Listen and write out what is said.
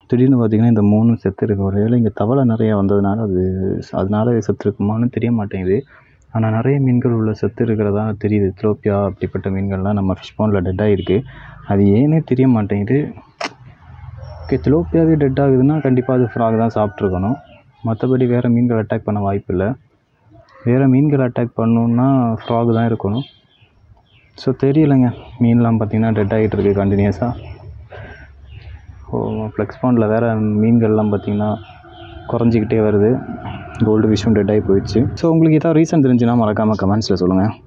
திடீர்னு பார்த்தீங்கன்னா இந்த மூணும் செத்து இருக்கு ஒருவேளை இங்கே தவளை நிறையா வந்ததுனால அது அதனால செத்துருக்குமான்னு தெரிய மாட்டேங்குது ஆனால் நிறைய மீன்கள் உள்ள செத்து இருக்கிறதா தெரியுது திலோப்பியா அப்படிப்பட்ட மீன்கள்லாம் நம்ம ஃபிஷ் பாண்டில் டெட் ஆகிருக்கு அது ஏன்னே தெரிய மாட்டேங்குது ஓகே திலோப்பியாவே டெட் ஆகுதுன்னா கண்டிப்பாக அது ஃப்ராக் தான் சாப்பிட்ருக்கணும் மற்றபடி வேறு மீன்கள் அட்டாக் பண்ண வாய்ப்பு இல்லை வேறு மீன்கள் அட்டாக் பண்ணணுன்னா ஃப்ராக் தான் இருக்கணும் ஸோ தெரியலைங்க மீன்லாம் பார்த்திங்கன்னா டெட் ஆகிட்டு இருக்கு கண்டினியூஸாக ஓ ஃப்ளெக்ஸ் பாண்டில் வேறு மீன்கள்லாம் பார்த்திங்கன்னா குறைஞ்சிக்கிட்டே வருது கோல்டு ஃபிஷ்ஷும் டெட் ஆகி போயிடுச்சு ஸோ உங்களுக்கு ஏதாவது ரீசன் தெரிஞ்சுன்னா மறக்காமல் கமெண்ட்ஸில் சொல்லுங்கள்